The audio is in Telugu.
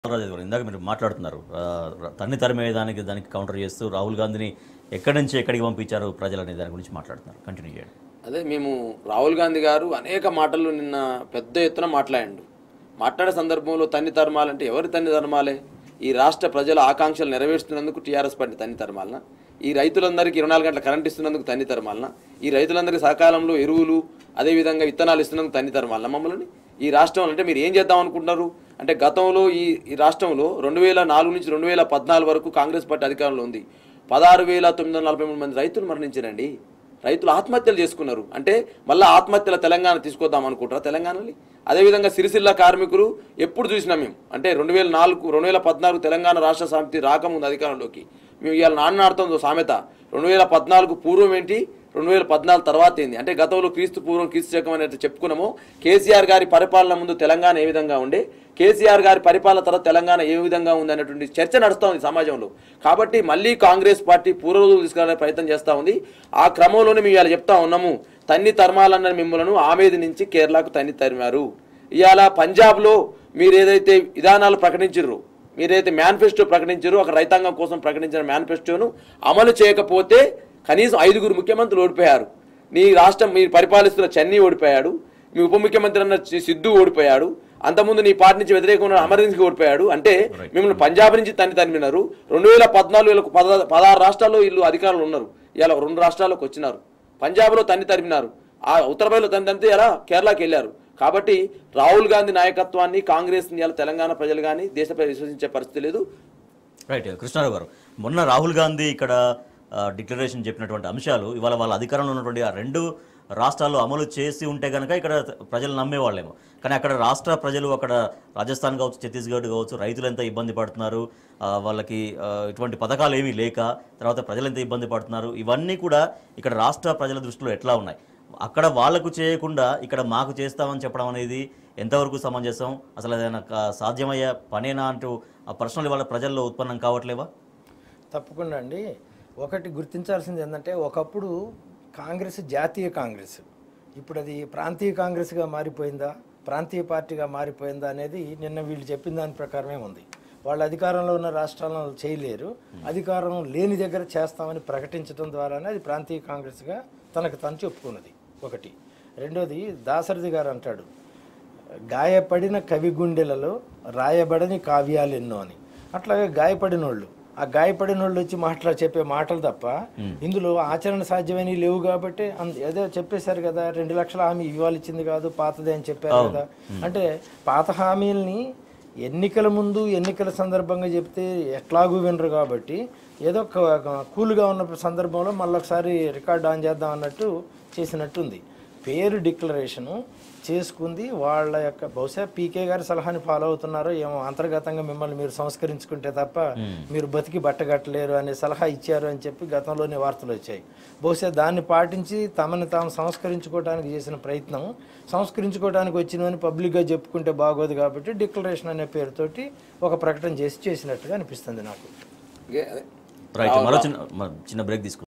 రాజు గారు ఇందాక మీరు మాట్లాడుతున్నారు ఆ, తన్ని తరిమేదానికి దానికి కౌంటర్ చేస్తూ రాహుల్ గాంధీని ఎక్కడి నుంచి ఎక్కడికి పంపించారు ప్రజలు అనే దాని గురించి మాట్లాడుతున్నారు కంటిన్యూ చేయండి అదే మేము రాహుల్ గాంధీ గారు అనేక మాటలు నిన్న పెద్ద ఎత్తున మాట్లాడిండు మాట్లాడే సందర్భంలో తన్ని తరమాలంటే ఎవరి తన్ని తరమాలే ఈ రాష్ట్ర ప్రజల ఆకాంక్షలు నెరవేరుస్తున్నందుకు టీఆర్ఎస్ పార్టీ తన్ని తరమాలన ఈ రైతులందరికీ ఇరవై నాలుగు గంటల కరెంట్ ఇస్తున్నందుకు తన్ని తరమాలన ఈ రైతులందరికీ సకాలంలో ఎరువులు అదేవిధంగా విత్తనాలు ఇస్తున్నందుకు తన్ని తరమాలన మమ్మల్ని ఈ రాష్ట్రంలో అంటే మీరు ఏం చేద్దాం అనుకుంటున్నారు అంటే గతంలో ఈ ఈ రాష్ట్రంలో రెండు వేల నాలుగు నుంచి రెండు వేల పద్నాలుగు వరకు కాంగ్రెస్ పార్టీ అధికారంలో ఉంది పదహారు వేల తొమ్మిది వందల నలభై మూడు మంది రైతులు మరణించారండి రైతులు ఆత్మహత్యలు చేసుకున్నారు అంటే మళ్ళీ ఆత్మహత్యల తెలంగాణ తీసుకొద్దాం అనుకుంటారా తెలంగాణని అదేవిధంగా సిరిసిల్ల కార్మికులు ఎప్పుడు చూసినా మేము అంటే రెండు వేల నాలుగు రెండు వేల పద్నాలుగు తెలంగాణ రాష్ట్ర సమితి రాకముందు అధికారంలోకి మేము ఇవాళ నాన్న ఆడుతుంది సామెత రెండు వేల పద్నాలుగు పూర్వం ఏంటి రెండు వేల పద్నాలుగు తర్వాత ఏంది అంటే గతంలో క్రీస్తు పూర్వం క్రీస్తు శకం అనేది చెప్పుకున్నాము కేసీఆర్ గారి పరిపాలన ముందు తెలంగాణ ఏ విధంగా ఉండే కేసీఆర్ గారి పరిపాలన తర్వాత తెలంగాణ ఏ విధంగా ఉంది అనేటువంటి చర్చ నడుస్తూ ఉంది సమాజంలో కాబట్టి మళ్ళీ కాంగ్రెస్ పార్టీ పూర్వ రోజులు తీసుకురావడానికి ప్రయత్నం చేస్తూ ఉంది ఆ క్రమంలోనే మేము ఇవాళ చెప్తా ఉన్నాము తన్ని తరమాలన్న మిమ్మల్ని ఆమేది నుంచి కేరళకు తన్ని తరిమారు ఇవాళ పంజాబ్లో మీరు ఏదైతే విధానాలు ప్రకటించారో మీరైతే మేనిఫెస్టో ప్రకటించారో ఒక రైతాంగం కోసం ప్రకటించిన మేనిఫెస్టోను అమలు చేయకపోతే కనీసం ఐదుగురు ముఖ్యమంత్రులు ఓడిపోయారు నీ రాష్ట్రం మీరు పరిపాలిస్తున్న చెన్నై ఓడిపోయాడు మీ ఉప ముఖ్యమంత్రి అన్న సి- సిద్ధు ఓడిపోయాడు అంతకుముందు నీ పార్టీ నుంచి వ్యతిరేకంగా ఉన్న అమర్ సింగ్ ఓడిపోయాడు అంటే మిమ్మల్ని పంజాబ్ నుంచి తన్ని తరిమినారు రెండు వేల పద్నాలుగు వేలకు పద- పదహారు రాష్ట్రాల్లో వీళ్ళు అధికారులు ఉన్నారు ఇలా రెండు రాష్ట్రాల్లోకి వచ్చినారు పంజాబ్లో తన్ని తరిమినారు ఆ ఉత్తరప్రదేశ్లో తన్ని తరిమితే ఇలా కేరళకి వెళ్ళారు కాబట్టి రాహుల్ గాంధీ నాయకత్వాన్ని కాంగ్రెస్ ఇలా తెలంగాణ ప్రజలు కానీ దేశ ప్రజలు విశ్వసించే పరిస్థితి లేదు రైట్ కృష్ణారావు గారు మొన్న రాహుల్ గాంధీ ఇక్కడ డిక్లరేషన్ చెప్పినటువంటి అంశాలు ఇవాళ వాళ్ళ అధికారంలో ఉన్నటువంటి ఆ రెండు రాష్ట్రాల్లో అమలు చేసి ఉంటే కనుక ఇక్కడ ప్రజలు నమ్మేవాళ్ళేమో కానీ అక్కడ రాష్ట్ర ప్రజలు అక్కడ రాజస్థాన్ కావచ్చు ఛత్తీస్గఢ్ కావచ్చు రైతులు ఎంత ఇబ్బంది పడుతున్నారు ఆ, వాళ్ళకి ఆ, ఇటువంటి పథకాలు ఏమీ లేక తర్వాత ప్రజలు ఎంత ఇబ్బంది పడుతున్నారు ఇవన్నీ కూడా ఇక్కడ రాష్ట్ర ప్రజల దృష్టిలో ఎట్లా ఉన్నాయి అక్కడ వాళ్ళకు చేయకుండా ఇక్కడ మాకు చేస్తామని చెప్పడం అనేది ఎంతవరకు సమంజసం అసలు ఏదైనా కా- సాధ్యమయ్యే పనేనా అంటూ ఆ ప్రశ్నలు వాళ్ళ ప్రజల్లో ఉత్పన్నం కావట్లేవా తప్పకుండా అండి ఒకటి గుర్తించాల్సింది ఏంటంటే ఒకప్పుడు కాంగ్రెస్ జాతీయ కాంగ్రెస్ ఇప్పుడు అది ప్రాంతీయ కాంగ్రెస్గా మారిపోయిందా ప్రాంతీయ పార్టీగా మారిపోయిందా అనేది నిన్న వీళ్ళు చెప్పిన దాని ప్రకారమే ఉంది వాళ్ళు అధికారంలో ఉన్న రాష్ట్రాలను చేయలేరు అధికారం లేని దగ్గర చేస్తామని ప్రకటించడం ద్వారానే అది ప్రాంతీయ కాంగ్రెస్గా తనకు తను చెప్పుకున్నది ఒకటి రెండోది దాసరథి గారు అంటాడు గాయపడిన కవి గుండెలలో రాయబడని కావ్యాలు ఎన్నో అని అట్లాగే గాయపడిన వాళ్ళు ఆ గాయపడిన వాళ్ళు వచ్చి మాట్లా చెప్పే మాటలు తప్ప ఇందులో ఆచరణ సాధ్యమని లేవు కాబట్టి అంద- ఏదో చెప్పేశారు కదా రెండు లక్షల హామీ ఇవ్వాలి ఇచ్చింది కాదు పాతదే అని చెప్పారు కదా అంటే పాత హామీల్ని ఎన్నికల ముందు ఎన్నికల సందర్భంగా చెప్తే ఎట్లాగూ వినరు కాబట్టి ఏదో క- కూల్గా ఉన్న సందర్భంలో మళ్ళీ ఒకసారి రికార్డ్ ఆన్ చేద్దాం అన్నట్టు చేసినట్టుంది పేరు డిక్లరేషను చేసుకుంది వాళ్ళ యొక్క బహుశా పీకే గారి సలహాని ఫాలో అవుతున్నారో ఏమో అంతర్గతంగా మిమ్మల్ని మీరు సంస్కరించుకుంటే తప్ప మీరు బతికి బట్టగట్టలేరు అనే సలహా ఇచ్చారు అని చెప్పి గతంలోనే వార్తలు వచ్చాయి బహుశా దాన్ని పాటించి తమని తాము సంస్కరించుకోవడానికి చేసిన ప్రయత్నం సంస్కరించుకోవడానికి వచ్చినవని పబ్లిక్గా చెప్పుకుంటే బాగోదు కాబట్టి డిక్లరేషన్ అనే పేరుతోటి ఒక ప్రకటన చేసి చేసినట్టుగా అనిపిస్తుంది నాకు ఇదే- అదే. రైట్ మరో చిన్న మ- చిన్న బ్రేక్ తీసుకుందాం